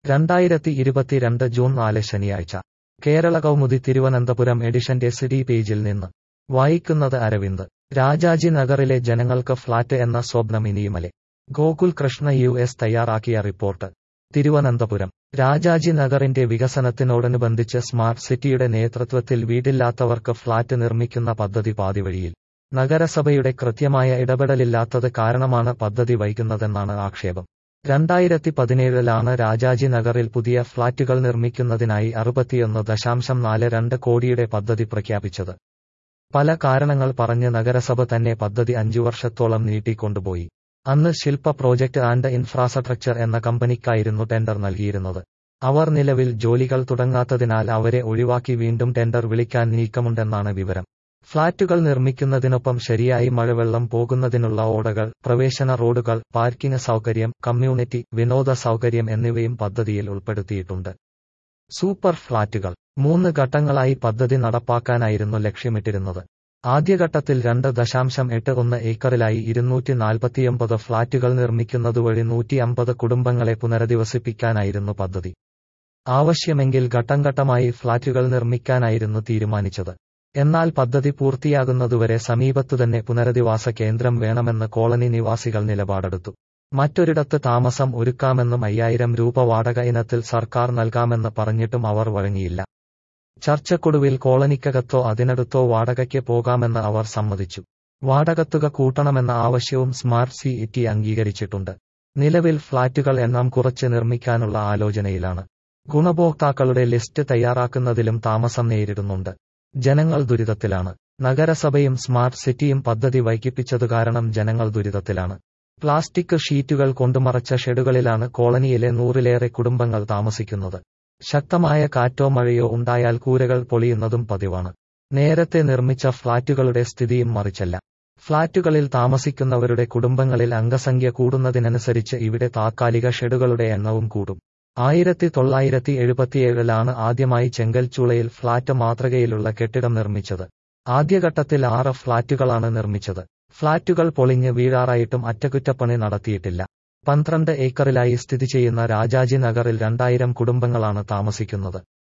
രണ്ടായിരത്തി ഇരുപത്തിരണ്ട് ജൂൺ നാല് ശനിയാഴ്ച കേരള കൗമുദി തിരുവനന്തപുരം എഡിഷന്റെ സിഡി പേജിൽ നിന്ന് വായിക്കുന്നത് അരവിന്ദ് രാജാജി നഗറിലെ ജനങ്ങൾക്ക് ഫ്ളാറ്റ് എന്ന സ്വപ്നം ഇനിയുമലെ ഗോകുൽ കൃഷ്ണ യു എസ് തയ്യാറാക്കിയ റിപ്പോർട്ട് തിരുവനന്തപുരം രാജാജി നഗറിന്റെ വികസനത്തിനോടനുബന്ധിച്ച് സ്മാർട്ട് സിറ്റിയുടെ നേതൃത്വത്തിൽ വീടില്ലാത്തവർക്ക് ഫ്ളാറ്റ് നിർമ്മിക്കുന്ന പദ്ധതി പാതിവഴിയിൽ നഗരസഭയുടെ കൃത്യമായ ഇടപെടലില്ലാത്തത് കാരണമാണ് പദ്ധതി വൈകുന്നതെന്നാണ് ആക്ഷേപം രണ്ടായിരത്തി പതിനേഴിലാണ് രാജാജി നഗറിൽ പുതിയ ഫ്ളാറ്റുകൾ നിർമ്മിക്കുന്നതിനായി അറുപത്തിയൊന്ന് ദശാംശം നാല് രണ്ട് കോടിയുടെ പദ്ധതി പ്രഖ്യാപിച്ചത് പല കാരണങ്ങൾ പറഞ്ഞ് നഗരസഭ തന്നെ പദ്ധതി അഞ്ചു വർഷത്തോളം നീട്ടിക്കൊണ്ടുപോയി അന്ന് ശില്പ പ്രോജക്ട് ആൻഡ് ഇൻഫ്രാസ്ട്രക്ചർ എന്ന കമ്പനിക്കായിരുന്നു ടെൻഡർ നൽകിയിരുന്നത് അവർ നിലവിൽ ജോലികൾ തുടങ്ങാത്തതിനാൽ അവരെ ഒഴിവാക്കി വീണ്ടും ടെൻഡർ വിളിക്കാൻ നീക്കമുണ്ടെന്നാണ് വിവരം ഫ്ളാറ്റുകൾ നിർമ്മിക്കുന്നതിനൊപ്പം ശരിയായി മഴവെള്ളം പോകുന്നതിനുള്ള ഓടകൾ പ്രവേശന റോഡുകൾ പാർക്കിംഗ് സൗകര്യം കമ്മ്യൂണിറ്റി വിനോദ സൗകര്യം എന്നിവയും പദ്ധതിയിൽ ഉൾപ്പെടുത്തിയിട്ടുണ്ട് സൂപ്പർ ഫ്ളാറ്റുകൾ മൂന്ന് ഘട്ടങ്ങളായി പദ്ധതി നടപ്പാക്കാനായിരുന്നു ലക്ഷ്യമിട്ടിരുന്നത് ആദ്യഘട്ടത്തിൽ രണ്ട് ദശാംശം എട്ട് ഒന്ന് ഏക്കറിലായി ഇരുന്നൂറ്റി നാൽപ്പത്തിയൊമ്പത് ഫ്ളാറ്റുകൾ നിർമ്മിക്കുന്നതുവഴി നൂറ്റി അമ്പത് കുടുംബങ്ങളെ പുനരധിവസിപ്പിക്കാനായിരുന്നു പദ്ധതി ആവശ്യമെങ്കിൽ ഘട്ടം ഘട്ടമായി ഫ്ളാറ്റുകൾ നിർമ്മിക്കാനായിരുന്നു തീരുമാനിച്ചത് എന്നാൽ പദ്ധതി പൂർത്തിയാകുന്നതുവരെ സമീപത്തുതന്നെ പുനരധിവാസ കേന്ദ്രം വേണമെന്ന് കോളനി നിവാസികൾ നിലപാടെടുത്തു മറ്റൊരിടത്ത് താമസം ഒരുക്കാമെന്നും അയ്യായിരം രൂപ വാടക ഇനത്തിൽ സർക്കാർ നൽകാമെന്ന് പറഞ്ഞിട്ടും അവർ വഴങ്ങിയില്ല ചർച്ചക്കൊടുവിൽ കോളനിക്കകത്തോ അതിനടുത്തോ വാടകയ്ക്ക് പോകാമെന്ന് അവർ സമ്മതിച്ചു വാടകത്തുക കൂട്ടണമെന്ന ആവശ്യവും സ്മാർട്ട് സി ഇറ്റി അംഗീകരിച്ചിട്ടുണ്ട് നിലവിൽ ഫ്ളാറ്റുകൾ എണ്ണം കുറച്ച് നിർമ്മിക്കാനുള്ള ആലോചനയിലാണ് ഗുണഭോക്താക്കളുടെ ലിസ്റ്റ് തയ്യാറാക്കുന്നതിലും താമസം നേരിടുന്നുണ്ട് ജനങ്ങൾ ദുരിതത്തിലാണ് നഗരസഭയും സ്മാർട്ട് സിറ്റിയും പദ്ധതി വൈകിപ്പിച്ചതു കാരണം ജനങ്ങൾ ദുരിതത്തിലാണ് പ്ലാസ്റ്റിക് ഷീറ്റുകൾ കൊണ്ടുമറച്ച ഷെഡുകളിലാണ് കോളനിയിലെ നൂറിലേറെ കുടുംബങ്ങൾ താമസിക്കുന്നത് ശക്തമായ കാറ്റോ മഴയോ ഉണ്ടായാൽ കൂരകൾ പൊളിയുന്നതും പതിവാണ് നേരത്തെ നിർമ്മിച്ച ഫ്ളാറ്റുകളുടെ സ്ഥിതിയും മറിച്ചല്ല ഫ്ളാറ്റുകളിൽ താമസിക്കുന്നവരുടെ കുടുംബങ്ങളിൽ അംഗസംഖ്യ കൂടുന്നതിനനുസരിച്ച് ഇവിടെ താത്കാലിക ഷെഡുകളുടെ എണ്ണവും കൂടും ആയിരത്തി തൊള്ളായിരത്തി എഴുപത്തിയേഴിലാണ് ആദ്യമായി ചെങ്കൽച്ചൂളയിൽ ഫ്ളാറ്റ് മാതൃകയിലുള്ള കെട്ടിടം നിർമ്മിച്ചത് ആദ്യഘട്ടത്തിൽ ആറ് ഫ്ളാറ്റുകളാണ് നിർമ്മിച്ചത് ഫ്ളാറ്റുകൾ പൊളിഞ്ഞ് വീഴാറായിട്ടും അറ്റകുറ്റപ്പണി നടത്തിയിട്ടില്ല പന്ത്രണ്ട് ഏക്കറിലായി സ്ഥിതി ചെയ്യുന്ന രാജാജി നഗറിൽ രണ്ടായിരം കുടുംബങ്ങളാണ് താമസിക്കുന്നത്